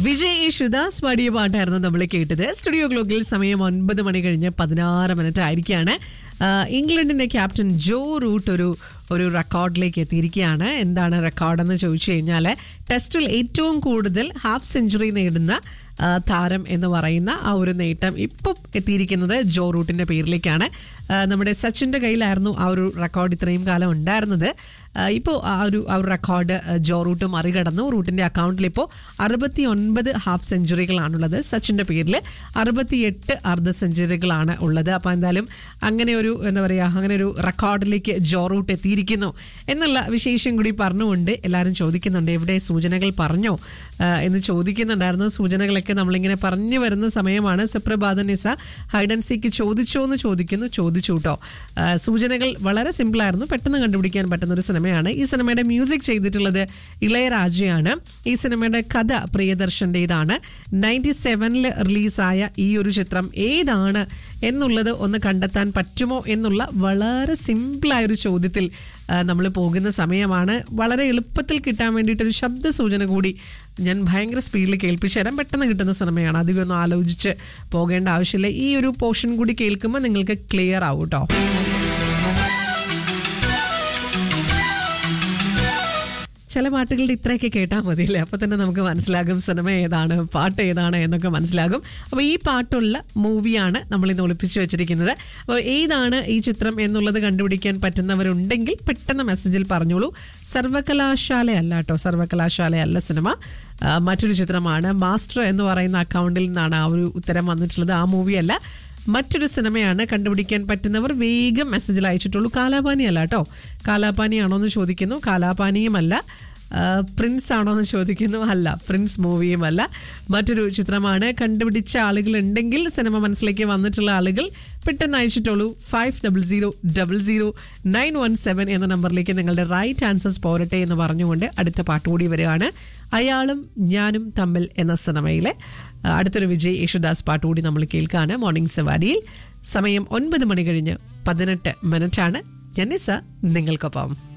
വിജയ് യേശുദാസ് പാടിയ പാട്ടായിരുന്നു നമ്മൾ കേട്ടത് സ്റ്റുഡിയോ ഗ്ലോക്കിൽ സമയം ഒൻപത് മണി കഴിഞ്ഞ് പതിനാറ് മിനിറ്റ് ആയിരിക്കുകയാണ് ആ, ഇംഗ്ലണ്ടിന്റെ ക്യാപ്റ്റൻ ജോ റൂട്ട് ഒരു ഒരു റെക്കോർഡിലേക്ക് എത്തിയിരിക്കുകയാണ് എന്താണ് റെക്കോർഡെന്ന് ചോദിച്ചു കഴിഞ്ഞാൽ ടെസ്റ്റിൽ ഏറ്റവും കൂടുതൽ ഹാഫ് സെഞ്ചുറി നേടുന്ന ആ, താരം എന്ന് പറയുന്ന ആ ഒരു നേട്ടം ഇപ്പം എത്തിയിരിക്കുന്നത് ജോ റൂട്ടിന്റെ പേരിലേക്കാണ് ആ, നമ്മുടെ സച്ചിന്റെ കയ്യിലായിരുന്നു ആ ഒരു റെക്കോർഡ് ഇത്രയും കാലം ഉണ്ടായിരുന്നത് ഇപ്പോൾ ആ ഒരു ആ ഒരു റെക്കോർഡ് ആ, ജോ റൂട്ട് മറികടന്നു റൂട്ടിന്റെ അക്കൗണ്ടിൽ ഇപ്പോൾ അറുപത്തി ഒൻപത് ഹാഫ് സെഞ്ചുറികളാണുള്ളത് സച്ചിന്റെ പേരിൽ അറുപത്തിയെട്ട് അർദ്ധ സെഞ്ചുറികളാണ് ഉള്ളത് അപ്പോൾ എന്തായാലും അങ്ങനെ ഒരു എന്താ പറയുക അങ്ങനെ ഒരു റെക്കോർഡിലേക്ക് ജോ റൂട്ട് എത്തിയിരിക്കുന്നു എന്നുള്ള വിശേഷം കൂടി പറഞ്ഞുകൊണ്ട് എല്ലാവരും ചോദിക്കുന്നുണ്ട് എവിടെ സൂചനകൾ പറഞ്ഞോ ആ, എന്ന് ചോദിക്കുന്നുണ്ടായിരുന്നു സൂചനകളൊക്കെ നമ്മളിങ്ങനെ പറഞ്ഞു വരുന്ന സമയമാണ് സുപ്രഭാത നിസ ഹൈഡ് ആൻഡ് സീക്ക് ചോദിച്ചോ എന്ന് ചോദിക്കുന്നു ചോദിച്ചു കേട്ടോ ആ, സൂചനകൾ വളരെ സിമ്പിളായിരുന്നു പെട്ടെന്ന് കണ്ടുപിടിക്കാൻ പറ്റുന്ന ഒരു സിനിമയാണ് ഈ സിനിമയുടെ മ്യൂസിക് ചെയ്തിട്ടുള്ളത് ഇളയരാജയാണ് ഈ സിനിമയുടെ കഥ പ്രിയദർശൻ്റെതാണ് നയൻറ്റി സെവനിൽ റിലീസായ ഈ ഒരു ചിത്രം ഏതാണ് എന്നുള്ളത് ഒന്ന് കണ്ടെത്താൻ പറ്റുമോ എന്നുള്ള വളരെ സിമ്പിളായ ഒരു ചോദ്യത്തിൽ നമ്മൾ പോകുന്ന സമയമാണ് വളരെ എളുപ്പത്തിൽ കിട്ടാൻ വേണ്ടിയിട്ടൊരു ശബ്ദ സൂചന കൂടി ഞാൻ ഭയങ്കര സ്പീഡിൽ കേൾപ്പിച്ചു തരാം പെട്ടെന്ന് കിട്ടുന്ന സിനിമയാണ് അധികം ഒന്നും ആലോചിച്ച് പോകേണ്ട ആവശ്യമില്ല ഈ ഒരു പോർഷൻ കൂടി കേൾക്കുമ്പോൾ നിങ്ങൾക്ക് ക്ലിയർ ആവും കേട്ടോ ചില പാട്ടുകളുടെ ഇത്രയൊക്കെ കേട്ടാൽ മതിയില്ലേ അപ്പോൾ തന്നെ നമുക്ക് മനസ്സിലാകും സിനിമ ഏതാണ് പാട്ട് ഏതാണ് എന്നൊക്കെ മനസ്സിലാകും അപ്പോൾ ഈ പാട്ടുള്ള മൂവിയാണ് നമ്മൾ ഇന്ന് ഒളിപ്പിച്ച് വെച്ചിരിക്കുന്നത് അപ്പോൾ ഏതാണ് ഈ ചിത്രം എന്നുള്ളത് കണ്ടുപിടിക്കാൻ പറ്റുന്നവരുണ്ടെങ്കിൽ പെട്ടെന്ന് മെസ്സേജിൽ പറഞ്ഞോളൂ സർവകലാശാല അല്ല കേട്ടോ സർവകലാശാല അല്ല സിനിമ ആ, മറ്റൊരു ചിത്രമാണ് മാസ്റ്റർ എന്ന് പറയുന്ന അക്കൗണ്ടിൽ നിന്നാണ് ആ ഒരു ഉത്തരം വന്നിട്ടുള്ളത് ആ മൂവിയല്ല മറ്റൊരു സിനിമയാണ് കണ്ടുപിടിക്കാൻ പറ്റുന്നവർ വേഗം മെസ്സേജിൽ അയച്ചിട്ടുള്ളൂ കാലാപാനി അല്ല കേട്ടോ കാലാപാനി ആണോ എന്ന് ചോദിക്കുന്നു കാലാപാനിയുമല്ല ആ, പ്രിൻസ് ആണോ എന്ന് ചോദിക്കുന്നു അല്ല പ്രിൻസ് മൂവിയും അല്ല മറ്റൊരു ചിത്രമാണ് കണ്ടുപിടിച്ച ആളുകൾ ഉണ്ടെങ്കിൽ സിനിമ മനസ്സിലേക്ക് വന്നിട്ടുള്ള ആളുകൾ പെട്ടെന്ന് അയച്ചിട്ടുള്ളൂ five double zero double zero nine one seven എന്ന നമ്പറിലേക്ക് നിങ്ങളുടെ റൈറ്റ് ആൻസേഴ്സ് പോരട്ടെ എന്ന് പറഞ്ഞുകൊണ്ട് അടുത്ത പാട്ട് കൂടി വരികയാണ് അയാളും ഞാനും തമ്മിൽ എന്ന സിനിമയിലെ ആ, അടുത്തൊരു വിജയ് യേശുദാസ് പാട്ട് കൂടി നമ്മൾ കേൾക്കാണ് മോർണിംഗ് സവാരിയിൽ സമയം ഒൻപത് മണി കഴിഞ്ഞ് പതിനെട്ട് മിനിറ്റാണ് ജനിസ നിങ്ങൾക്കൊപ്പം